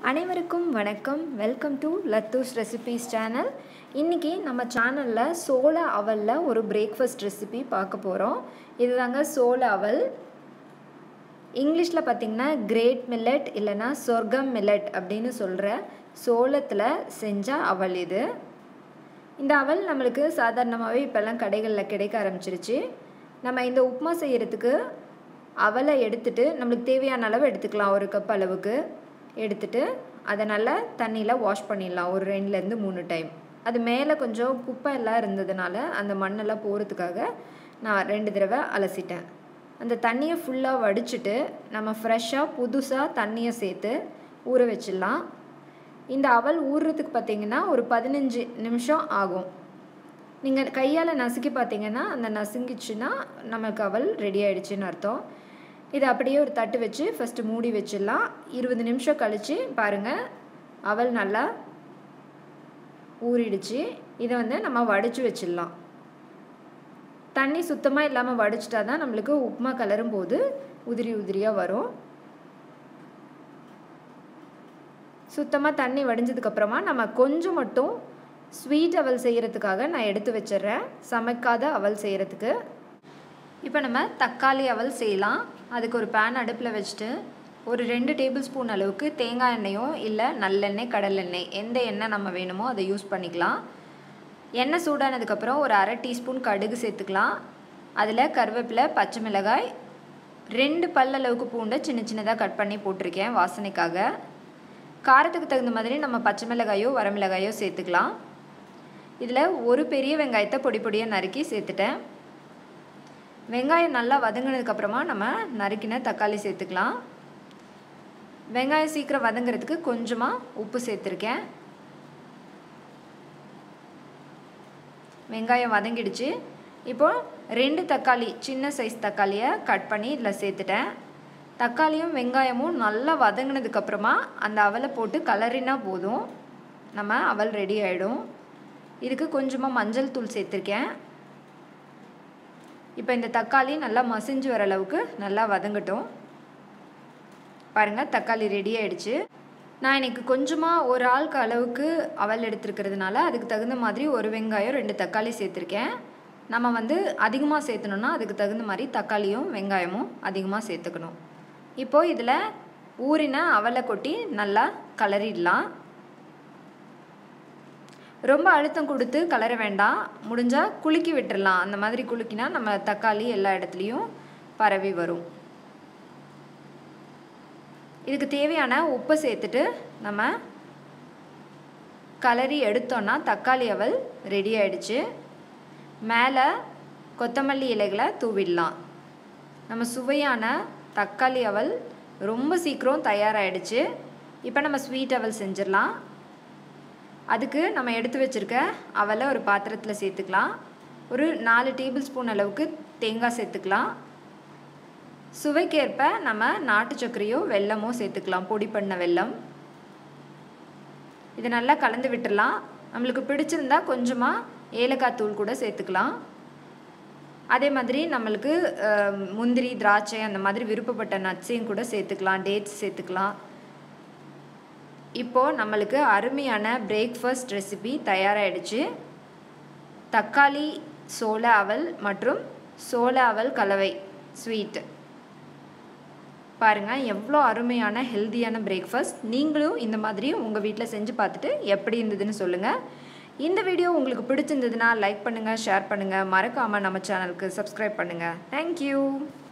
அனைவருக்கும் வணக்கம் welcome to லத்தூஸ் ரெசிபீஸ் சேனல் இன்றைக்கி நம்ம சேனலில் சோள அவலில் ஒரு பிரேக்ஃபாஸ்ட் ரெசிபி பார்க்க போகிறோம் இதுதாங்க சோள அவல் இங்கிலீஷில் பார்த்திங்கன்னா கிரேட் மில்லட் இல்லைன்னா சொர்க்கம் மில்லட் அப்படின்னு சொல்கிற சோளத்தில் செஞ்ச அவல் இது இந்த அவல் நம்மளுக்கு சாதாரணமாகவே இப்போல்லாம் கடைகளில் கிடைக்க ஆரம்பிச்சிருச்சு நம்ம இந்த உப்புமா செய்கிறதுக்கு அவலை எடுத்துட்டு நம்மளுக்கு தேவையான அளவு எடுத்துக்கலாம் ஒரு கப் அளவுக்கு எடுத்துட்டு அதை நல்லா தண்ணியில் வாஷ் பண்ணிடலாம் ஒரு ரெண்டுலேருந்து மூணு டைம் அது மேலே கொஞ்சம் குப்பை எல்லாம் இருந்ததுனால அந்த மண்ணெல்லாம் போகிறதுக்காக நான் ரெண்டு தடவை அலசிட்டேன் அந்த தண்ணியை ஃபுல்லாக வடிச்சிட்டு நம்ம ஃப்ரெஷ்ஷாக புதுசாக தண்ணியை சேர்த்து ஊற வச்சிடலாம் இந்த அவல் ஊறுறதுக்கு பார்த்திங்கன்னா ஒரு பதினஞ்சு நிமிஷம் ஆகும் நீங்கள் கையால் நசுக்கி பார்த்தீங்கன்னா அந்த நசுங்கிச்சுன்னா நமக்கு அவல் ரெடி ஆகிடுச்சின்னு அர்த்தம் இதை அப்படியே ஒரு தட்டு வச்சு ஃபஸ்ட்டு மூடி வச்சிடலாம் இருபது நிமிஷம் கழித்து பாருங்கள் அவல் நல்லா ஊறிடுச்சு இதை வந்து நம்ம வடித்து வச்சிடலாம் தண்ணி சுத்தமாக இல்லாமல் வடிச்சிட்டா தான் நம்மளுக்கு உப்புமா கலரும் போது உதிரி உதிரியாக வரும் சுத்தமாக தண்ணி வடிஞ்சதுக்கப்புறமா நம்ம கொஞ்சம் மட்டும் ஸ்வீட் அவல் செய்கிறதுக்காக நான் எடுத்து வச்சிட்றேன் சமைக்காத அவல் செய்கிறதுக்கு இப்போ நம்ம தக்காளி அவல் செய்யலாம் அதுக்கு ஒரு பேன் அடுப்பில் வச்சுட்டு ஒரு ரெண்டு டேபிள் ஸ்பூன் அளவுக்கு தேங்காய் எண்ணெயோ இல்லை நல்லெண்ணெய் கடலெண்ணெய் எந்த எண்ணெய் நம்ம வேணுமோ அதை யூஸ் பண்ணிக்கலாம் எண்ணெய் சூடானதுக்கப்புறம் ஒரு அரை டீஸ்பூன் கடுகு சேர்த்துக்கலாம் அதில் கருவேப்பிலை பச்சை மிளகாய் ரெண்டு பல் அளவுக்கு பூண்டை சின்ன சின்னதாக கட் பண்ணி போட்டிருக்கேன் வாசனைக்காக காரத்துக்கு தகுந்த மாதிரி நம்ம பச்சை மிளகாயோ வரமிளகாயோ சேர்த்துக்கலாம் இதில் ஒரு பெரிய வெங்காயத்தை பொடி பொடியாக நறுக்கி சேர்த்துட்டேன் வெங்காயம் நல்லா வதங்கினதுக்கப்புறமா நம்ம நறுக்கின தக்காளி சேர்த்துக்கலாம் வெங்காயம் சீக்கிரம் வதங்கிறதுக்கு கொஞ்சமாக உப்பு சேர்த்துருக்கேன் வெங்காயம் வதங்கிடுச்சு இப்போது ரெண்டு தக்காளி சின்ன சைஸ் தக்காளியை கட் பண்ணி இதில் சேர்த்துட்டேன் தக்காளியும் வெங்காயமும் நல்லா வதங்கினதுக்கப்புறமா அந்த அவலை போட்டு கலரினா போதும் நம்ம அவல் ரெடி ஆகிடும் இதுக்கு கொஞ்சமாக மஞ்சள் தூள் சேர்த்துருக்கேன் இப்போ இந்த தக்காளி நல்லா மசிஞ்சு வர அளவுக்கு நல்லா வதங்கட்டும் பாருங்கள் தக்காளி ரெடி ஆகிடுச்சு நான் இன்றைக்கி கொஞ்சமாக ஒரு ஆளுக்கு அளவுக்கு அவல் எடுத்துருக்கிறதுனால அதுக்கு தகுந்த மாதிரி ஒரு வெங்காயம் ரெண்டு தக்காளி சேர்த்துருக்கேன் நம்ம வந்து அதிகமாக சேர்த்தணுன்னா அதுக்கு தகுந்த மாதிரி தக்காளியும் வெங்காயமும் அதிகமாக சேர்த்துக்கணும் இப்போது இதில் ஊறின அவலை கொட்டி நல்லா கலரிடலாம் ரொம்ப அழுத்தம் கொடுத்து கலர வேண்டாம் முடிஞ்சால் குலுக்கி விட்டுடலாம் அந்த மாதிரி குலுக்கினா நம்ம தக்காளி எல்லா இடத்துலையும் பரவி வரும் இதுக்கு தேவையான உப்பை சேர்த்துட்டு நம்ம கலரி எடுத்தோன்னா தக்காளி அவல் ரெடி ஆயிடுச்சு மேலே கொத்தமல்லி இலைகளை தூவிடலாம் நம்ம சுவையான தக்காளி அவல் ரொம்ப சீக்கிரம் தயாராகிடுச்சு இப்போ நம்ம ஸ்வீட் அவல் செஞ்சிடலாம் அதுக்கு நம்ம எடுத்து வச்சுருக்க அவலை ஒரு பாத்திரத்தில் சேர்த்துக்கலாம் ஒரு நாலு டேபிள் ஸ்பூன் அளவுக்கு தேங்காய் சேர்த்துக்கலாம் சுவைக்கேற்ப நம்ம நாட்டு சர்க்கரையோ வெல்லமோ சேர்த்துக்கலாம் பொடி பண்ண வெல்லம் இது நல்லா கலந்து விட்டுடலாம் நம்மளுக்கு பிடிச்சிருந்தா கொஞ்சமாக ஏலக்காய் தூள் கூட சேர்த்துக்கலாம் அதே மாதிரி நம்மளுக்கு முந்திரி திராட்சை அந்த மாதிரி விருப்பப்பட்ட நட்ஸையும் கூட சேர்த்துக்கலாம் டேட்ஸ் சேர்த்துக்கலாம் இப்போது நம்மளுக்கு அருமையான பிரேக்ஃபாஸ்ட் ரெசிபி தயாராகிடுச்சு தக்காளி சோள அவல் மற்றும் சோள அவல் கலவை ஸ்வீட் பாருங்கள் எவ்வளோ அருமையான ஹெல்த்தியான பிரேக்ஃபாஸ்ட் நீங்களும் இந்த மாதிரி உங்கள் வீட்டில் செஞ்சு பார்த்துட்டு எப்படி இருந்ததுன்னு சொல்லுங்கள் இந்த வீடியோ உங்களுக்கு பிடிச்சிருந்ததுன்னா லைக் பண்ணுங்கள் ஷேர் பண்ணுங்கள் மறக்காமல் நம்ம சேனலுக்கு சப்ஸ்கிரைப் பண்ணுங்கள் தேங்க்யூ